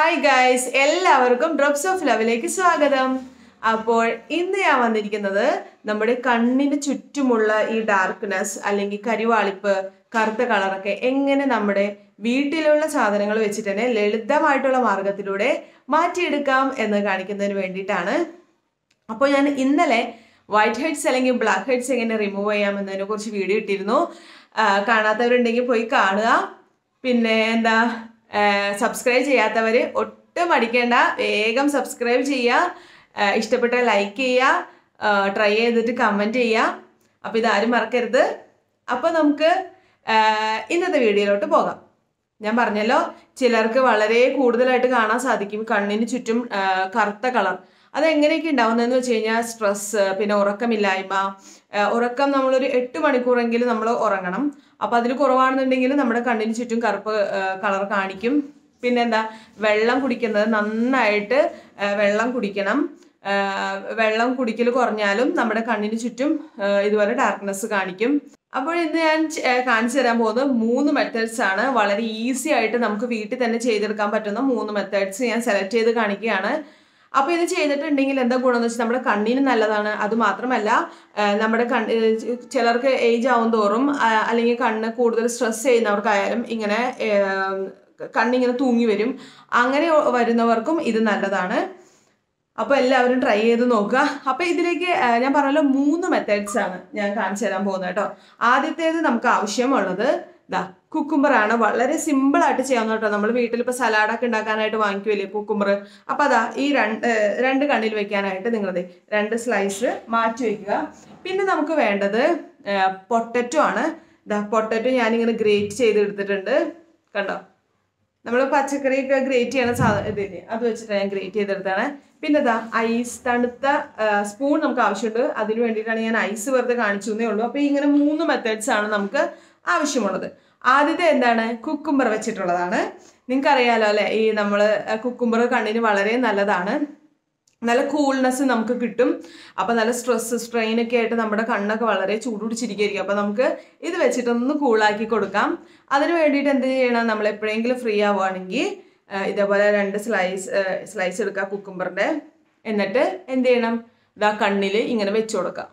hi guys എല്ലാവർക്കും drops of ലവിലേക്ക് സ്വാഗതം അപ്പോൾ ഇന്ന് ഞാൻ വന്നിരിക്കുന്നത് നമ്മുടെ കണ്ണിന് ചുറ്റുമുള്ള ഈ ഡാർക്ക്നെസ് അല്ലെങ്കിൽ കരിവാളിപ്പ് കറുത്ത കളറൊക്കെ എങ്ങനെ നമ്മുടെ വീട്ടിലുള്ള സാധനങ്ങൾ വെച്ചിട്ട് തന്നെ ലളിതമായിട്ടുള്ള മാർഗത്തിലൂടെ മാറ്റിയെടുക്കാം എന്ന് കാണിക്കുന്നതിന് വേണ്ടിയിട്ടാണ് അപ്പോൾ ഞാൻ ഇന്നലെ വൈറ്റ് ഹെഡ്സ് അല്ലെങ്കിൽ ബ്ലാക്ക് ഹെഡ്സ് എങ്ങനെ റിമൂവ് ചെയ്യാം എന്നതിനെ കുറിച്ച് വീഡിയോ ഇട്ടിരുന്നു ആ, കാണാത്തവരുണ്ടെങ്കിൽ പോയി കാണുക പിന്നെ എന്താ സബ്സ്ക്രൈബ് ചെയ്യാത്തവർ ഒട്ടും മടിക്കേണ്ട വേഗം സബ്സ്ക്രൈബ് ചെയ്യുക ആ, ഇഷ്ടപ്പെട്ട ലൈക്ക് ചെയ്യുക ട്രൈ ചെയ്തിട്ട് കമൻറ്റ് ചെയ്യുക അപ്പോൾ ഇതാരും മറക്കരുത് അപ്പോൾ നമുക്ക് ആ, ഇന്നത്തെ വീഡിയോയിലോട്ട് പോകാം ഞാൻ പറഞ്ഞല്ലോ ചിലർക്ക് വളരെ കൂടുതലായിട്ട് കാണാൻ സാധിക്കും കണ്ണിന് ചുറ്റും ആ, കറുത്ത കളർ അതെങ്ങനെയൊക്കെ ഉണ്ടാവുന്നതെന്ന് വെച്ച് കഴിഞ്ഞാൽ സ്ട്രെസ് പിന്നെ ഉറക്കമില്ലായ്മ ആ, ഉറക്കം നമ്മളൊരു എട്ട് മണിക്കൂറെങ്കിലും നമ്മൾ ഉറങ്ങണം അപ്പോൾ അതിൽ കുറവാണെന്നുണ്ടെങ്കിൽ നമ്മുടെ കണ്ണിന് ചുറ്റും കറുപ്പ് കളർ കാണിക്കും പിന്നെന്താ വെള്ളം കുടിക്കുന്നത് നന്നായിട്ട് ആ, വെള്ളം കുടിക്കണം ആ, വെള്ളം കുടിക്കൽ കുറഞ്ഞാലും നമ്മുടെ കണ്ണിന് ചുറ്റും ആ, ഇതുപോലെ ഡാർക്ക്നെസ് കാണിക്കും അപ്പോൾ ഇന്ന് ഞാൻ ചെ- ഏർ കാണിച്ചു തരാൻ പോകുന്നത് മൂന്ന് മെത്തേഡ്സ് ആണ് വളരെ ഈസി ആയിട്ട് നമുക്ക് വീട്ടിൽ തന്നെ ചെയ്തെടുക്കാൻ പറ്റുന്ന മൂന്ന് മെത്തേഡ്സ് ഞാൻ സെലക്ട് ചെയ്ത് കാണിക്കുകയാണ് അപ്പോൾ ഇത് ചെയ്തിട്ടുണ്ടെങ്കിൽ എന്താ ഗുണമെന്ന് വെച്ചാൽ നമ്മുടെ കണ്ണിന് നല്ലതാണ് അത് മാത്രമല്ല ഏർ നമ്മുടെ കണ്ണ് ഏർ ചിലർക്ക് ഏജ് ആവും തോറും ആ, അല്ലെങ്കിൽ കണ്ണ് കൂടുതൽ സ്ട്രെസ് ചെയ്യുന്നവർക്കായാലും ഇങ്ങനെ ഏർ, കണ്ണിങ്ങനെ തൂങ്ങി വരും അങ്ങനെ വരുന്നവർക്കും ഇത് നല്ലതാണ് അപ്പോൾ എല്ലാവരും ട്രൈ ചെയ്ത് നോക്കുക അപ്പോൾ ഇതിലേക്ക് ആ, ഞാൻ പറഞ്ഞല്ലോ മൂന്ന് മെത്തേഡ്സ് ആണ് ഞാൻ കാണിച്ചു തരാൻ പോകുന്നത് കേട്ടോ ആദ്യത്തേത് നമുക്ക് ആവശ്യമുള്ളത് ഇതാ കുക്കുംബറാണ് വളരെ സിമ്പിൾ ആയിട്ട് ചെയ്യാവുന്ന കേട്ടോ നമ്മൾ വീട്ടിൽ ഇപ്പോൾ സലാഡൊക്കെ ഉണ്ടാക്കാനായിട്ട് വാങ്ങിക്കുമല്ലേ കുക്കുംബർ അപ്പോൾ അതാ ഈ രണ്ട് ഏർ, രണ്ട് കണ്ണിൽ വെക്കാനായിട്ട് നിങ്ങളത് രണ്ട് സ്ലൈസ് മാറ്റി വെക്കുക പിന്നെ നമുക്ക് വേണ്ടത് പൊട്ടറ്റോ ആണ് ഇതാ പൊട്ടറ്റോ ഞാനിങ്ങനെ ഗ്രേറ്റ് ചെയ്തെടുത്തിട്ടുണ്ട് കണ്ടോ നമ്മൾ പച്ചക്കറിയൊക്കെ ഗ്രേറ്റ് ചെയ്യണ സാധനം ഇതില്ലേ അത് വെച്ചിട്ട് ഞാൻ ഗ്രേറ്റ് ചെയ്തെടുത്താണ് പിന്നെ ഇതാ ഐസ് തണുത്ത സ്പൂൺ നമുക്ക് ആവശ്യമുണ്ട് അതിന് വേണ്ടിയിട്ടാണ് ഞാൻ ഐസ് വെറുതെ കാണിച്ചു എന്നേ ഉള്ളൂ അപ്പോൾ ഇങ്ങനെ മൂന്ന് മെത്തേഡ്സ് ആണ് നമുക്ക് ആവശ്യമുള്ളത് ആദ്യത്തെ എന്താണ് കുക്കുംബർ വെച്ചിട്ടുള്ളതാണ് നിങ്ങൾക്ക് അറിയാലോ അല്ലേ ഈ നമ്മൾ കുക്കുംബർ കണ്ണിന് വളരെ നല്ലതാണ് നല്ല കൂൾനെസ് നമുക്ക് കിട്ടും അപ്പോൾ നല്ല സ്ട്രെസ് സ്ട്രെയിൻ ഒക്കെ ആയിട്ട് നമ്മുടെ കണ്ണൊക്കെ വളരെ ചൂടുപിടിച്ചിരിക്കുകയായിരിക്കും അപ്പോൾ നമുക്ക് ഇത് വെച്ചിട്ടൊന്ന് കൂളാക്കി കൊടുക്കാം അതിന് വേണ്ടിയിട്ട് എന്ത് ചെയ്യണം നമ്മൾ എപ്പോഴെങ്കിലും ഫ്രീ ആവുകയാണെങ്കിൽ ഇതേപോലെ രണ്ട് സ്ലൈസ് സ്ലൈസ് എടുക്കുക കുക്കുംബറിൻ്റെ എന്നിട്ട് എന്ത് ചെയ്യണം ഇതാ കണ്ണിൽ ഇങ്ങനെ വെച്ച് കൊടുക്കാം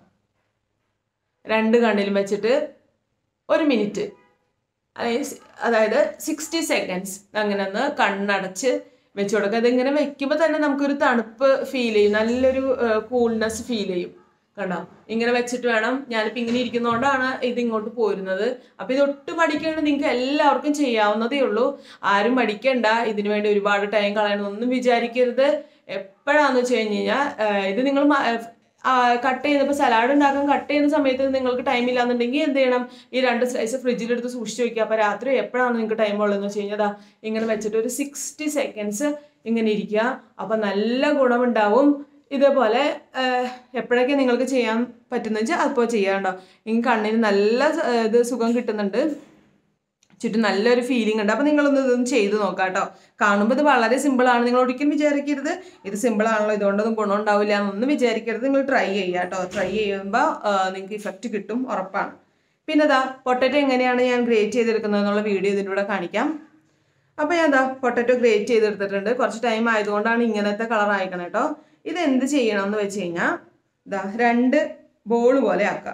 രണ്ട് കണ്ണിലും വെച്ചിട്ട് ഒരു മിനിറ്റ് അതായത് അതായത് സിക്സ്റ്റി സെക്കൻഡ്സ് അങ്ങനെ ഒന്ന് കണ്ണടച്ച് വെച്ച് കൊടുക്കുക അതിങ്ങനെ വെക്കുമ്പോൾ തന്നെ നമുക്കൊരു തണുപ്പ് ഫീൽ ചെയ്യും നല്ലൊരു കൂൾനെസ് ഫീൽ ചെയ്യും കണ്ടോ ഇങ്ങനെ വെച്ചിട്ട് വേണം ഞാനിപ്പോൾ ഇങ്ങനെ ഇരിക്കുന്നതുകൊണ്ടാണ് ഇത് ഇങ്ങോട്ട് പോരുന്നത് അപ്പോൾ ഇത് ഒട്ടും മടിക്കേണ്ട നിങ്ങൾക്ക് എല്ലാവർക്കും ചെയ്യാവുന്നതേ ഉള്ളൂ ആരും മടിക്കണ്ട ഇതിനു വേണ്ടി ഒരുപാട് ടൈം കളയണമെന്നൊന്നും വിചാരിക്കരുത് എപ്പോഴാന്ന് വെച്ച് കഴിഞ്ഞ് കഴിഞ്ഞാൽ ഇത് നിങ്ങൾ കട്ട് ചെയ്തപ്പോൾ സലാഡ് ഉണ്ടാക്കാൻ കട്ട് ചെയ്യുന്ന സമയത്ത് നിങ്ങൾക്ക് ടൈം ഇല്ലാന്നുണ്ടെങ്കിൽ എന്ത് ചെയ്യണം ഈ രണ്ട് സ്ലൈസ് ഫ്രിഡ്ജിലെടുത്ത് സൂക്ഷിച്ച് വെക്കുക അപ്പോൾ രാത്രി എപ്പോഴാണ് നിങ്ങൾക്ക് ടൈം ഉള്ളതെന്ന് വെച്ച് കഴിഞ്ഞാൽ ദാ ഇങ്ങനെ വെച്ചിട്ട് ഒരു സിക്സ്റ്റി സെക്കൻഡ്സ് ഇങ്ങനെ ഇരിക്കുക അപ്പോൾ നല്ല ഗുണമുണ്ടാവും ഇതേപോലെ എപ്പോഴൊക്കെ നിങ്ങൾക്ക് ചെയ്യാൻ പറ്റുന്ന വെച്ചാൽ അപ്പോൾ ചെയ്യാണ്ടോ എനിക്ക് കണ്ണിന് നല്ല ആ, ഇത് സുഖം കിട്ടുന്നുണ്ട് ചുറ്റും നല്ലൊരു ഫീലിംഗ് ഉണ്ട് അപ്പോൾ നിങ്ങളൊന്ന് ഇതൊന്ന് ചെയ്ത് നോക്കാം കേട്ടോ കാണുമ്പോൾ ഇത് വളരെ സിമ്പിളാണ് നിങ്ങൾ ഒരിക്കലും വിചാരിക്കരുത് ഇത് സിമ്പിളാണല്ലോ ഇതുകൊണ്ടൊന്നും ഗുണം ഉണ്ടാവില്ല എന്നൊന്നും വിചാരിക്കരുത് നിങ്ങൾ ട്രൈ ചെയ്യുക കേട്ടോ ട്രൈ ചെയ്യുമ്പോൾ നിങ്ങൾക്ക് ഇഫക്റ്റ് കിട്ടും ഉറപ്പാണ് പിന്നെ ഇതാ പൊട്ടറ്റോ എങ്ങനെയാണ് ഞാൻ ഗ്രേറ്റ് ചെയ്തെടുക്കുന്നത് എന്നുള്ള വീഡിയോ ഇതിൻ്റെ കൂടെ കാണിക്കാം അപ്പോൾ ഞാൻ എന്താ പൊട്ടറ്റോ ഗ്രേറ്റ് ചെയ്തെടുത്തിട്ടുണ്ട് കുറച്ച് ടൈം ആയതുകൊണ്ടാണ് ഇങ്ങനത്തെ കളർ ആയിക്കണം കേട്ടോ ഇത് എന്ത് ചെയ്യണം എന്ന് വെച്ച് കഴിഞ്ഞാൽ ഇതാ രണ്ട് ബോൾ പോലെ ആക്കാം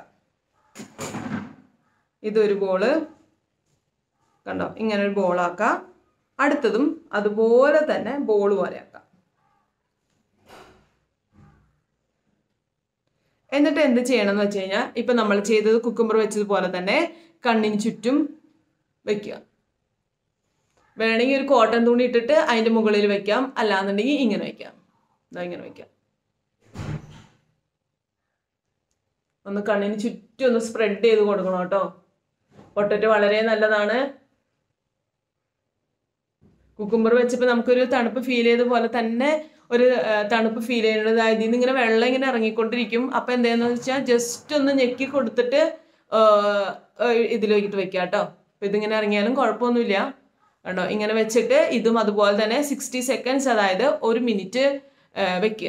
ഇതൊരു ബോള് കണ്ടോ ഇങ്ങനെ ഒരു ബോളാക്കാം അടുത്തതും അതുപോലെ തന്നെ ബോൾ പോലെ ആക്കാം എന്നിട്ട് എന്ത് ചെയ്യണം എന്ന് വെച്ച് കഴിഞ്ഞാൽ ഇപ്പൊ നമ്മൾ ചെയ്തത് കുക്കുംബർ വെച്ചതുപോലെ തന്നെ കണ്ണിന് ചുറ്റും വെക്കുക വേണമെങ്കിൽ ഒരു കോട്ടൺ തുണി ഇട്ടിട്ട് അതിന്റെ മുകളിൽ വെക്കാം അല്ലാന്നുണ്ടെങ്കിൽ ഇങ്ങനെ വെക്കാം ഇതാ ഇങ്ങനെ വെക്കാം ഒന്ന് കണ്ണിന് ചുറ്റും ഒന്ന് സ്പ്രെഡ് ചെയ്ത് കൊടുക്കണം കേട്ടോ പൊട്ടറ്റോ വളരെ നല്ലതാണ് കുക്കുംബർ വെച്ചപ്പോൾ നമുക്കൊരു തണുപ്പ് ഫീൽ ചെയ്ത പോലെ തന്നെ ഒരു ആ, തണുപ്പ് ഫീൽ ചെയ്യുന്നത് അതായത് ഇതിൽ നിന്ന് ഇങ്ങനെ വെള്ളം ഇങ്ങനെ ഇറങ്ങിക്കൊണ്ടിരിക്കും അപ്പം എന്താന്ന് വെച്ചാൽ ജസ്റ്റ് ഒന്ന് ഞെക്കി കൊടുത്തിട്ട് ആ, ആ, ഇതിലേക്കിട്ട് വെക്കുക കേട്ടോ അപ്പം ഇതിങ്ങനെ ഇറങ്ങിയാലും കുഴപ്പമൊന്നുമില്ല കണ്ടോ ഇങ്ങനെ വെച്ചിട്ട് ഇതും അതുപോലെ തന്നെ സിക്സ്റ്റി സെക്കൻഡ്സ് അതായത് ഒരു മിനിറ്റ് വെക്കുക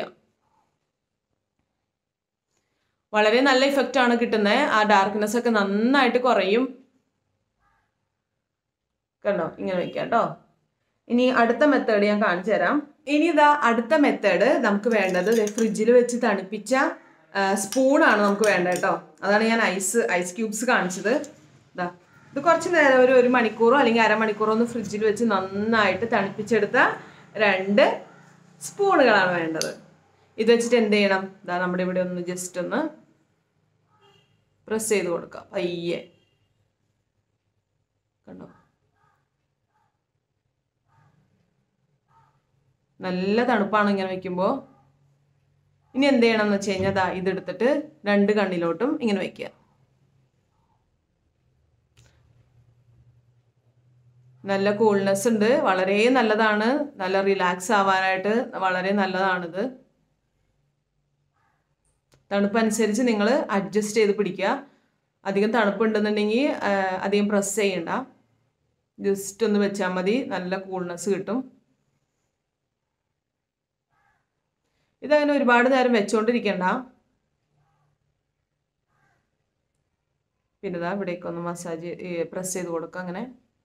വളരെ നല്ല ഇഫക്റ്റ് ആണ് കിട്ടുന്നത് ആ ഡാർക്ക്നെസ് ഒക്കെ നന്നായിട്ട് കുറയും കണ്ടോ ഇങ്ങനെ വെക്കാം കേട്ടോ ഇനി അടുത്ത മെത്തേഡ് ഞാൻ കാണിച്ചു തരാം ഇനി ഇതാ അടുത്ത മെത്തേഡ് നമുക്ക് വേണ്ടത് ഫ്രിഡ്ജിൽ വെച്ച് തണുപ്പിച്ച സ്പൂണാണ് നമുക്ക് വേണ്ടത് കേട്ടോ അതാണ് ഞാൻ ഐസ് ഐസ് ക്യൂബ്സ് കാണിച്ചത് ഇതാ ഇത് കുറച്ച് നേരം ഒരു ഒരു മണിക്കൂറോ അല്ലെങ്കിൽ അരമണിക്കൂറോ ഒന്ന് ഫ്രിഡ്ജിൽ വെച്ച് നന്നായിട്ട് തണുപ്പിച്ചെടുത്ത രണ്ട് സ്പൂണുകളാണ് വേണ്ടത് ഇത് വെച്ചിട്ട് എന്ത് ചെയ്യണം ഇതാ നമ്മുടെ ഇവിടെ ഒന്ന് ജസ്റ്റ് ഒന്ന് പ്രസ് ചെയ്ത് കൊടുക്കാം പയ്യെ കണ്ടോ നല്ല തണുപ്പാണ് ഇങ്ങനെ വെക്കുമ്പോൾ ഇനി എന്ത് ചെയ്യണം എന്ന് വെച്ച് കഴിഞ്ഞാൽ ദാ ഇതെടുത്തിട്ട് രണ്ട് കണ്ണിലോട്ടും ഇങ്ങനെ വെക്കുക നല്ല കൂൾനെസ് ഉണ്ട് വളരെ നല്ലതാണ് നല്ല റിലാക്സ് ആവാനായിട്ട് വളരെ നല്ലതാണിത് തണുപ്പ് അനുസരിച്ച് നിങ്ങൾ അഡ്ജസ്റ്റ് ചെയ്ത് പിടിക്കുക അധികം തണുപ്പുണ്ടെന്നുണ്ടെങ്കിൽ അധികം പ്രസ് ചെയ്യണ്ട ജസ്റ്റ് ഒന്ന് വെച്ചാൽ മതി നല്ല കൂൾനെസ് കിട്ടും ഇതങ്ങനെ ഒരുപാട് നേരം വെച്ചുകൊണ്ടിരിക്കണ്ട പിന്നെ ഇതാ ഇവിടേക്ക് ഒന്ന് മസാജ് പ്രസ് ചെയ്ത് കൊടുക്കുക അങ്ങനെ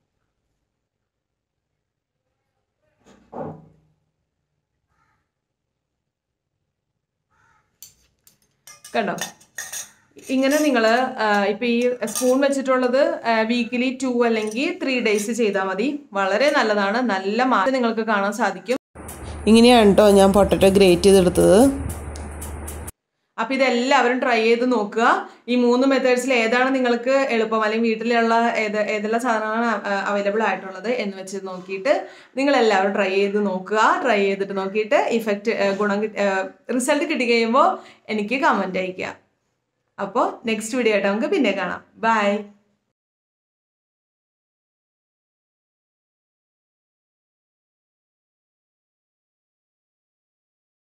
കണ്ടോ ഇങ്ങനെ നിങ്ങൾ ഇപ്പം ഈ സ്പൂൺ വെച്ചിട്ടുള്ളത് വീക്കിലി ടു അല്ലെങ്കിൽ ത്രീ ഡേയ്സ് ചെയ്താൽ മതി വളരെ നല്ലതാണ് നല്ല മാറ്റം നിങ്ങൾക്ക് കാണാൻ സാധിക്കും ഇങ്ങനെയാണ് കേട്ടോ ഞാൻ പൊട്ടറ്റോ ഗ്രേറ്റ് ചെയ്തെടുത്തത് അപ്പം ഇതെല്ലാവരും ട്രൈ ചെയ്ത് നോക്കുക ഈ മൂന്ന് മെത്തേഡ്സിൽ ഏതാണ് നിങ്ങൾക്ക് എളുപ്പം അല്ലെങ്കിൽ വീട്ടിലുള്ള ഏത് ഏതെല്ലാം സാധനങ്ങളാണ് അവൈലബിൾ ആയിട്ടുള്ളത് എന്ന് വെച്ച് നോക്കിയിട്ട് നിങ്ങൾ എല്ലാവരും ട്രൈ ചെയ്ത് നോക്കുക ട്രൈ ചെയ്തിട്ട് നോക്കിയിട്ട് ഇഫക്റ്റ് ഗുണം റിസൾട്ട് കിട്ടി കഴിയുമ്പോൾ എനിക്ക് കമൻറ്റ് അയക്കുക അപ്പോൾ നെക്സ്റ്റ് വീഡിയോ ആയിട്ട് നമുക്ക് പിന്നെ കാണാം ബൈ